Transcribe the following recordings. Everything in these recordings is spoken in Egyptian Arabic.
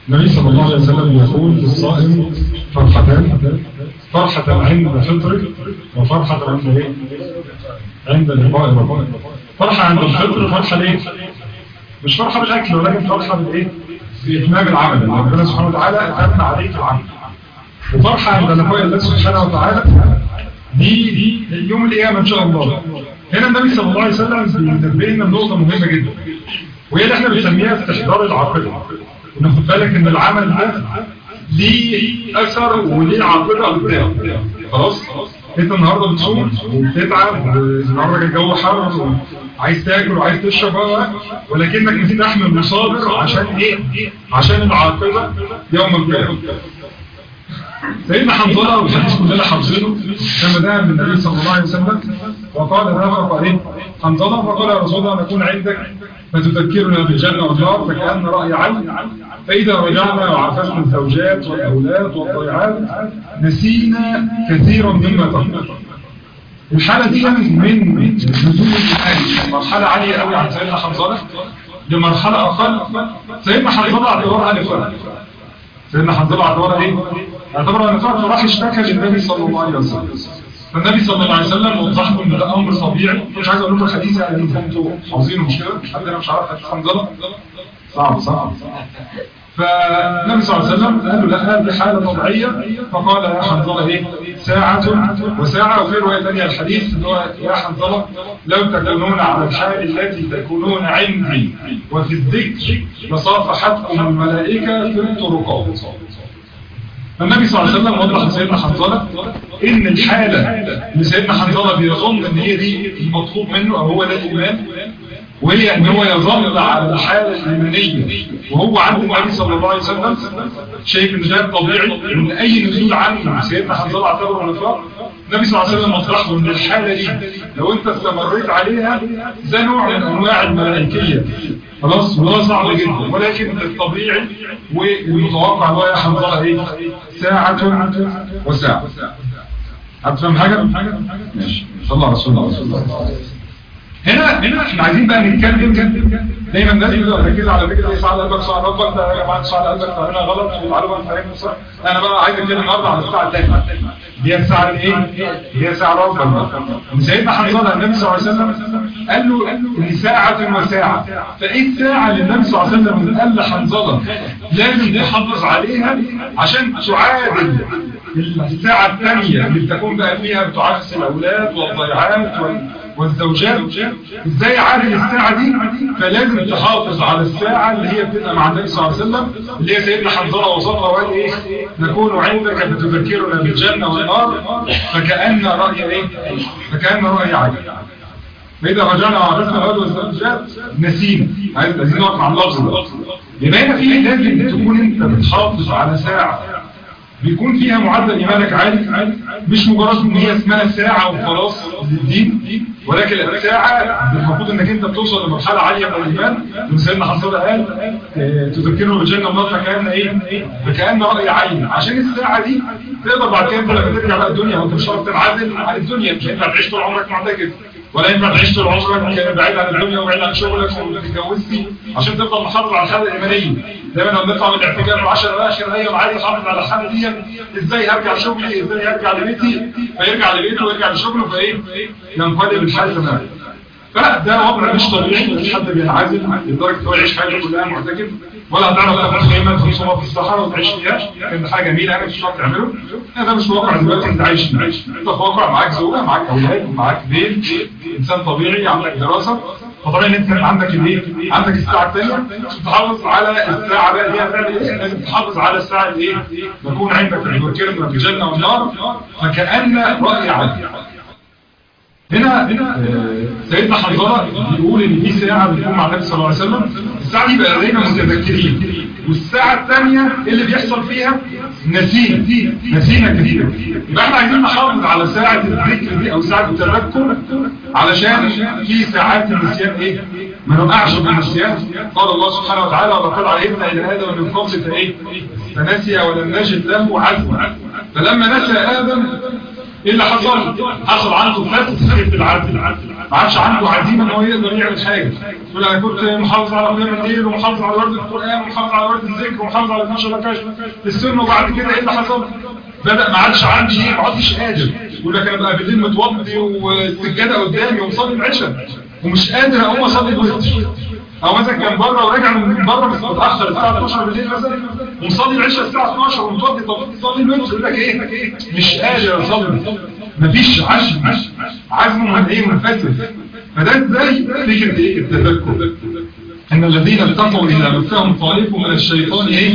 النبي صلى الله عليه وسلم يقول للصائم فرحتان فرحة عند فطرك وفرحة عند ايه عند لقاء ربك فرحة عند الفطر فرحة ليه مش فرحة بالاكل ولكن فرحة بالايه بإتمام العمل اللي ربنا سبحانه وتعالى أتمنى عليك العمل وفرحة عند لقاء الله سبحانه وتعالى دي دي يوم القيامة إن شاء الله هنا النبي صلى الله عليه وسلم بينبهنا نقطة مهمة جدا وهي اللي احنا بنسميها استحضار العاقبة وناخد بالك ان العمل ده ليه اثر وليه عاقبة قدام خلاص انت النهارده بتصوم وبتتعب النهارده الجو حر وعايز تاكل وعايز تشرب ولكنك مستحمل وصابر عشان ايه عشان العاقبة يوم القيامة سيدنا حنظلة والحديث كلنا حافظينه لما ذهب من النبي صلى الله عليه وسلم وقال له فقال حنظلة فقال يا رسول الله نكون عندك فتذكرنا بالجنة والنار فكأن رأي عين فإذا رجعنا وعرفنا الزوجات والأولاد والضيعات نسينا كثيرا مما تقول الحالة دي من نزول الإيمان مرحلة عالية قوي عن سيدنا حنظلة لمرحلة أقل سيدنا حنظلة اعتبرها نفاق سيدنا حنظلة اعتبرها ايه؟ اعتبرها نفاق فراح اشتكى للنبي صلى الله عليه وسلم فالنبي صلى الله عليه وسلم وضح له ان ده امر طبيعي مش عايز اقول لكم الحديث يعني انتوا حافظينه مش كده مش حد انا مش عارف حديث حنظله صعب صعب فالنبي صلى الله عليه وسلم قال له لا هذه حالة طبيعية فقال يا حنظلة ايه ساعة وساعة وفي رواية ثانية الحديث اللي هو يا حنظلة لو تكونون على الحال التي تكونون عندي وفي الذكر لصافحتكم الملائكة في الطرقات النبي صلى الله عليه وسلم وضح لسيدنا حنظلة ان الحالة اللي سيدنا حنظلة بيظن ان هي دي المطلوب منه او هو ده الايمان وهي ان هو يظل على الحالة الايمانية وهو عند النبي صلى الله عليه وسلم شايف ان ده طبيعي ان اي نزول عنه سيدنا حنظلة اعتبره نفاق النبي صلى الله عليه وسلم اطرح له ان الحالة دي لو انت استمريت عليها ده نوع من انواع الملائكية خلاص وده صعب جدا ولكن الطبيعي والمتوقع هو يا حنظلة ايه ساعة وساعة هتفهم حاجة؟ ماشي صلى الله رسول الله رسول الله هنا هنا احنا عايزين بقى نتكلم دايما الناس بتبقى مركزه على فكره ايه على قلبك صعب ربك ده يا جماعه صعب قلبك فهنا غلط وتعالوا بقى نفهمه صح انا بقى عايز اتكلم النهارده على الساعه الثانيه دي الساعه الايه دي ساعه ربك سيدنا حنظله النبي صلى الله عليه وسلم قال له ان ساعه وساعه فايه الساعه اللي النبي صلى الله عليه وسلم قال لحنظله لازم تحافظ عليها عشان تعادل الساعه الثانيه اللي بتكون بقى فيها بتعكس الاولاد والضيعات والزوجات ازاي عادل الساعة دي فلازم تحافظ على الساعة اللي هي بتبقى مع النبي صلى الله عليه وسلم اللي هي سيدنا حنظلة وصلنا وقال ايه نكون عندك فتذكرنا بالجنة والنار فكأن رأي ايه فكأن رأي عجل فإذا رجعنا وعرفنا الأول والزوجات نسينا عايزين نقف مع اللفظ ده يبقى هنا في لازم تكون انت بتحافظ على ساعة بيكون فيها معدل إيمانك عالي مش مجرد ان هي اسمها ساعة وخلاص للدين ولكن الساعة المفروض انك انت بتوصل لمرحلة عالية من الإيمان من سيدنا حصل قال تذكره بالجنة والنار فكأن ايه فكأن رأي عين عشان الساعة دي تقدر بعد كده لما ترجع بقى الدنيا وانت مش هتعرف تنعزل عن الدنيا مش هينفع تعيش طول عمرك معتكف ولا ينفع تعيش طول عمرك بعيد عن الدنيا وبعيد عن شغلك وما تتجوزش عشان تفضل محافظ على الحاله الايمانيه دايما لما نطلع من الاعتكاف 10 اخر ايام عادي حافظ على الحاله دي ازاي ارجع شغلي ازاي ارجع لبيتي فيرجع لبيته ويرجع لشغله فايه ينقلب الحال تماما فده وضع مش طبيعي مفيش حد بينعزل لدرجه هو يعيش حياته كلها معتكف ولا هتعرف تاخد خيمه في صوبه في الصحراء وتعيش فيها كان حاجه جميله انا مش هتعرف تعمله ده مش واقع دلوقتي انت عايش انت في واقع معاك زوجه معاك اولاد ومعاك بيت انسان طبيعي عندك دراسه فطبيعي ان انت عندك الايه عندك الساعه الثانيه تحافظ على الساعه بقى اللي هي فعلا ايه لازم تحافظ على الساعه الايه يكون عندك الكرم في الجنه والنار فكأن رأي عادي هنا هنا سيدنا حنظله بيقول ان دي ساعه بتكون مع النبي صلى الله عليه وسلم الساعه دي بقى لدينا متذكرين والساعه الثانيه اللي بيحصل فيها نسينا نسينا كثيرا يبقى احنا عايزين نحافظ على ساعه الذكر دي او ساعه التذكر علشان في ساعات النسيان ايه ما نوقعش في النسيان قال الله سبحانه وتعالى ولقد عهدنا الى ادم من قبل فايه فنسي ولم نجد له عزما فلما نسى ادم ايه اللي حصل حصل عنده فتح في العدل ما عادش عنده عزيمه ان هو يقدر يعمل حاجه يقول انا كنت محافظ على قيام الليل ومحافظ على ورد القران ومحافظ على ورد الذكر ومحافظ على 12 ركعه السنه وبعد كده ايه اللي حصل بدا ما عادش عندي ايه ما عادش قادر يقول لك انا بقى بالليل متوضي والسجاده قدامي ومصلي العشاء ومش قادر اقوم اصلي الوتر او مثلا كان بره وراجع من بره بس متاخر الساعه 12 بالليل مثلا ومصلي العشاء الساعه 12 ومتوضي طب تصلي الوتر يقول لك ايه مش قادر اصلي مفيش عزم عزم من ايه منفذ فده ازاي فكره ايه التذكر ان الذين اتقوا اذا مسهم طائف من الشيطان ايه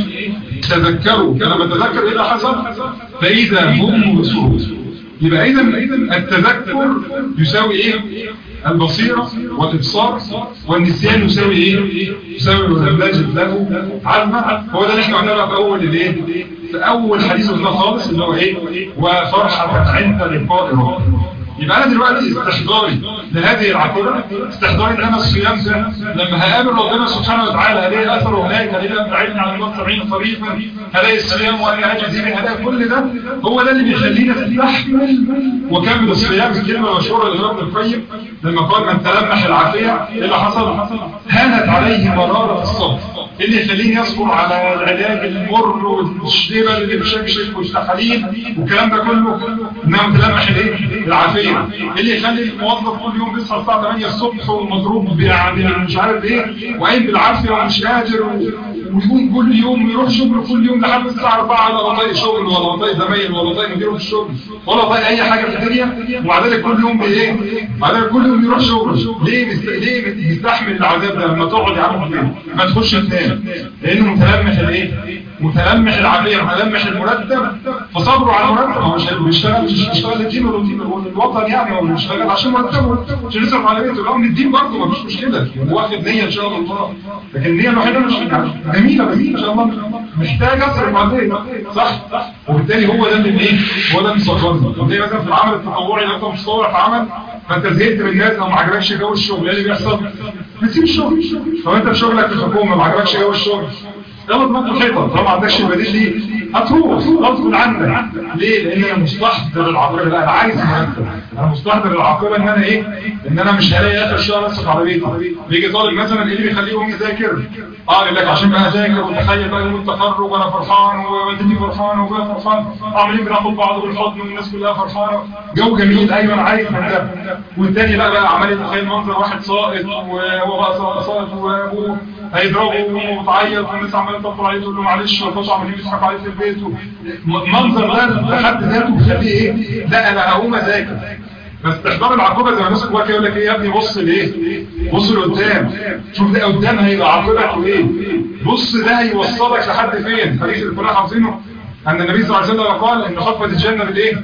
تذكروا انا بتذكر ايه اللي حصل فاذا هم مبصرون يبقى اذا التذكر يساوي ايه البصيرة والإبصار والنسيان يساوي إيه؟ يساوي ولم نجد له علما هو ده اللي احنا قلنا في أول الإيه؟ في أول حديث قلنا خالص اللي هو إيه؟ وفرحة عند لقاء ربنا يبقى انا دلوقتي استحضاري لهذه العقيده استحضاري ان انا الصيام ده لما هقابل ربنا سبحانه وتعالى هلاقي اثره هناك هلاقي بعيدنا عن الله 70 طريقا هلاقي الصيام وانا اجي به هلاقي كل ده هو ده اللي بيخلينا استحمل وكمل الصيام الكلمه المشهوره لابن القيم لما قال من تلمح العافيه ايه اللي حصل؟ هانت عليه مراره الصبر اللي يخليني يصبر على العلاج المر والشيبه اللي بشكشك والتحاليل والكلام ده كله انها متلمح الايه؟ العافيه اللي يخلي الموظف كل يوم بيصحى الساعه 8 الصبح ومضروب يعني مش عارف ايه وقايم بالعافيه ومش قادر ويقوم كل يوم يروح شغله كل يوم لحد الساعه 4 لا طايق شغل ولا طايق زمايل ولا طايق مديره في الشغل ولا طايق اي حاجه في الدنيا ومع ذلك كل يوم بايه؟ مع ذلك كل يوم يروح شغله ليه مست... ليه مستحمل العذاب ده لما تقعد يا عم ما تخش تنام لانه متلمح الايه؟ متلمح العمليه متلمح المرتب فصبره على المرتب هو مش بيشتغل مش بيشتغل للدين ولا الوطن يعني هو بيشتغل عشان مرتبه عشان يصرف على بيته لو من الدين برضه ما فيش مشكله واخد نيه ان شاء الله لكن النيه الوحيده مش جميله جميله ان شاء الله محتاج اصرف على صح وبالتالي هو ده اللي ايه هو ده اللي صبرنا زي مثلا في العمل التطوعي لو انت مش متطوع في عمل فانت زهقت من الناس او ما عجبكش جو الشغل ايه اللي بيحصل بتسيب الشغل لو انت في شغلك في الحكومه ما عجبكش جو الشغل يلا تنط حيطه طالما ما عندكش البديل ليه هتروح غصب عنك ليه لان انا مستحضر العقبه لا انا عايز مرتب انا مستحضر العقبه ان انا ايه ان انا مش هلاقي اخر الشهر اصرف على بيتي بيجي طالب مثلا ايه اللي بيخليه يقوم يذاكر اه يقول لك عشان بقى اذاكر وتخيل بقى يوم التخرج وانا فرحان ووالدتي فرحان وابويا فرحان عاملين بناخد بعض بالحضن والناس كلها فرحانه جو جميل ايوه انا عايز من ده والتاني لا بقى عمال يتخيل منظر واحد ساقط وهو بقى ساقط وابوه هيضربه وتعيط والناس عماله تطلع عليه تقول له معلش والفاظ عمالين يضحكوا عليه في البيت المنظر ده بحد ذاته بيخليه ايه لا انا هقوم اذاكر بس تحضر العقوبه زي ما الناس جواك يقول لك ايه يا ابني بص لايه بص لقدام شوف ده قدام هيبقى عاقبته ايه بص ده هيوصلك لحد فين حديث اللي كنا حافظينه ان النبي صلى الله عليه وسلم قال ان خطبه الجنه بالايه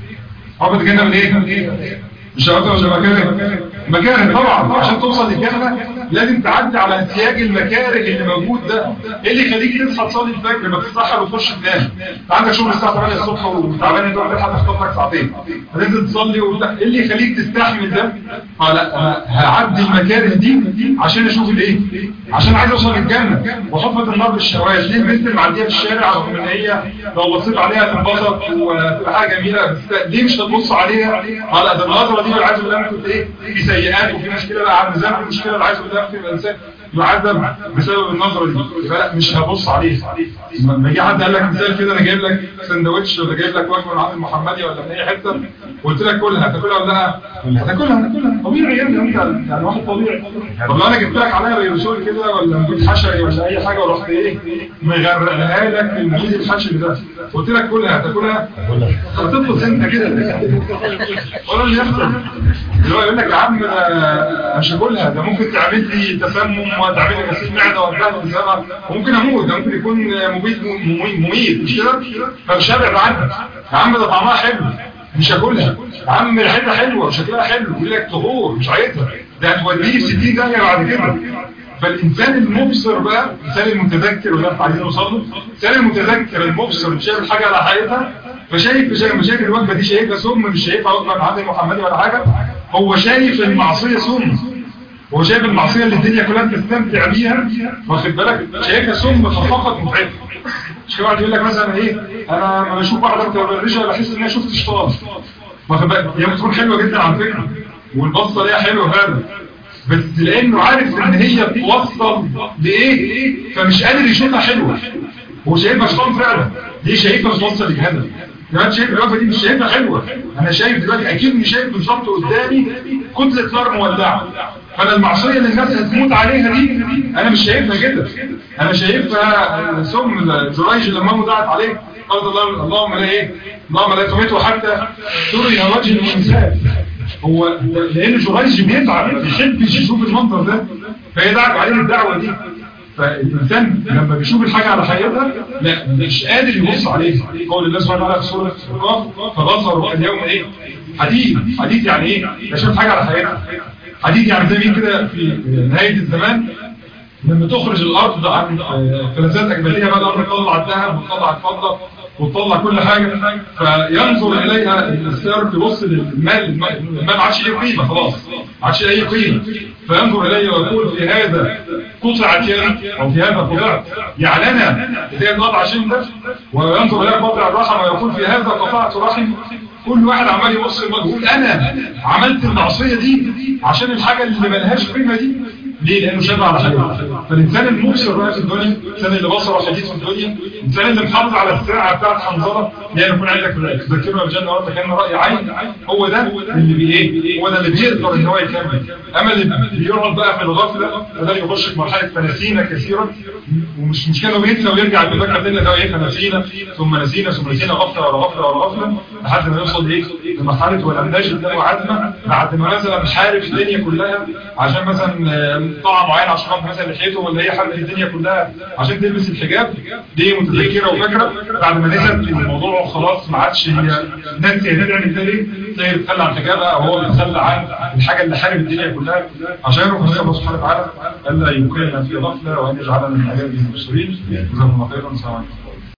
خطبه الجنه بالايه مش هقدر ولا مكاره مكاره طبعا عشان توصل للجنه لازم تعدي على سياج المكاره اللي موجود ده ايه اللي يخليك تصحى تصلي الفجر ما تتسحر وتخش تنام انت عندك شغل الساعه 8 الصبح وتعبان تروح تلحق تخطف لك ساعتين هتنزل تصلي وبتاع ايه اللي يخليك تستحمل ده اه لا انا هعدي المكاره دي عشان اشوف الايه عشان عايز اوصل للجنه وحفظ النار بالشوارع ليه البنت اللي معديه في الشارع رغم ان هي لو بصيت عليها تنبسط وتبقى حاجه جميله بس ليه مش هتبص عليها اه لا ده النظره دي والعياذ بالله ممكن ايه في سيئات وفي مشكله بقى عند ذنب مشكله العياذ بالله في الانسان يعذب بسبب النظره دي فلا مش هبص عليها لما يجي حد قال لك مثال كده انا جايب لك سندوتش ولا جايب لك وجبه من عند المحمدي ولا من اي حته وقلت لك كلها هتاكلها ولا لا هتاكلها هتاكلها طبيعي يعني انت يعني واحد طبيعي طب لو انا جبت لك عليها ريوسول كده ولا نجيب حشري ولا اي حاجه ورحت ايه مغرقها لك بالميل الحشري ده قلت لك كلها هتاكلها هتطلص انت كده ولا اللي يحصل اللي يقول لك يا عم مش هاكلها ده ممكن تعمل لي تسمم وتعمل لي غسيل معده واتبهدل بسببها وممكن اموت ده ممكن يكون مميت مميت مش كده فمش هبعد عنها يا عم ده طعمها حلو مش هاكلها يا عم ريحتها حلوه وشكلها حلو يقول لك طهور مش عايزها ده هتوديه في 60 داهيه بعد كده فالإنسان المبصر بقى الإنسان المتذكر وده احنا عايزين نوصل له الإنسان المتذكر المبصر اللي شايف الحاجة على حقيقتها فشايف شايف مشاكل الوجبة دي شايفها سم مش شايفها وجبة من عند المحمدي ولا حاجة هو شايف المعصية سم هو شايف المعصية اللي الدنيا كلها بتستمتع بيها واخد بالك شايفها سم ففقط متعبة مش كده واحد يقول لك مثلا ايه انا لما بشوف واحده متبرجه بحس ان انا شفت شيطان واخد بالك هي بتكون حلوه جدا على فكره والبصه ليها حلوه فعلا بس لانه عارف ان هي بتوصل لايه فمش قادر يشوفها حلوه هو شايفها شيطان فعلا ليه شايفها بتوصل لجهنم كمان شايف الوقفه دي مش شايفها حلوه انا شايف دلوقتي اكيد مش شايف بالظبط قدامي كتله نار مولعه فانا المعصيه اللي الناس هتموت عليها دي انا مش شايفها كده انا شايفها سم جريج لما امه دعت عليه قالت الله اللهم لا ايه اللهم لا تميته حتى تري وجه الانسان هو لان جريج بيتعب ما بيحبش يشوف المنظر ده فهي دعت عليه الدعوه دي فالإنسان لما بيشوف الحاجة على حقيقتها لا مش قادر يبص عليها قول الله سبحانه وتعالى في سورة القاف فبصر اليوم ايه حديد حديد يعني ايه ده شاف حاجة على حقيقتها حديد يعني زي مين كده في نهاية الزمان لما تخرج الأرض عن فلسات أجمالية بقى الأرض تطلع الذهب وتطلع الفضة وتطلع كل حاجة فينظر إليها السير يبص للمال المال ما عادش ليه قيمة خلاص ما عادش أي قيمة فينظر إليه ويقول في هذا قطعت يعني أو في هذا قطعت يعني أنا إذا قطع عشان ده وينظر إليه قطع الرحم ويقول في هذا قطعت رحم كل واحد عمال يبص يقول أنا عملت المعصية دي عشان الحاجة اللي ملهاش قيمة دي ليه؟ لأنه شبع على حاجة فالإنسان المبصر بقى في الدنيا الإنسان اللي بصره حديث في الدنيا الإنسان اللي محافظ على الساعة بتاعت حنظلة يعني يكون عندك تذكرنا الجنة وانت كان رأي عين هو ده اللي بإيه؟ هو ده اللي بيقدر إن هو يكمل أما اللي بيقعد بقى في الغفلة فده يخش في مرحلة فنسينا كثيرا ومش مشكلة وينسى ويرجع يتذكر لنا ده إيه فنسينا ثم نسينا ثم نسينا غفلة ولا غفلة ولا غفلة لحد ما يوصل إيه؟ لمرحلة ولم نجد له عزمة بعد ما مثلا حارب الدنيا كلها عشان مثلا طاعة معينة عشان خاطر مثلا لحيته ولا هي حابة الدنيا كلها عشان تلبس الحجاب دي متذكرة وفاكرة بعد ما نزلت الموضوع خلاص ما عادش هي ناسي هي تعمل ده ليه تلاقي بتخلى عن حجابها او هو بيتخلى عن الحاجة اللي حارب الدنيا كلها عشان ربنا الله سبحانه وتعالى الا يبقينا في غفلة وان يجعلنا من عباده المبصرين جزاكم الله خيرا السلام عليكم